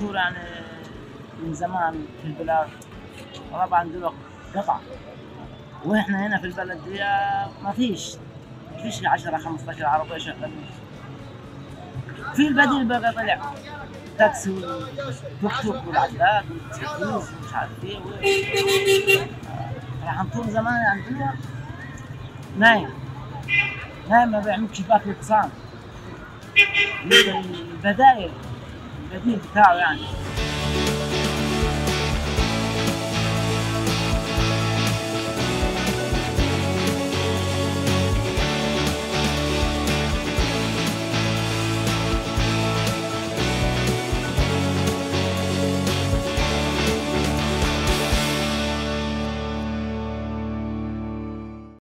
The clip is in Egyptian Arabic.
طول يعني من زمان في البلاد طبعا دلوقتي قطع واحنا هنا في البلد دي ما فيش ما فيش 10 15 عربيه شغالين في البديل بقى طلع تاكسي والتوك توك والعداد والتلفزيون ومش عارف ايه و- راح طول زمان يعني دلوقتي نايم نايم ما بيعملش شباك الاتصال البدايل البديل بتاعه يعني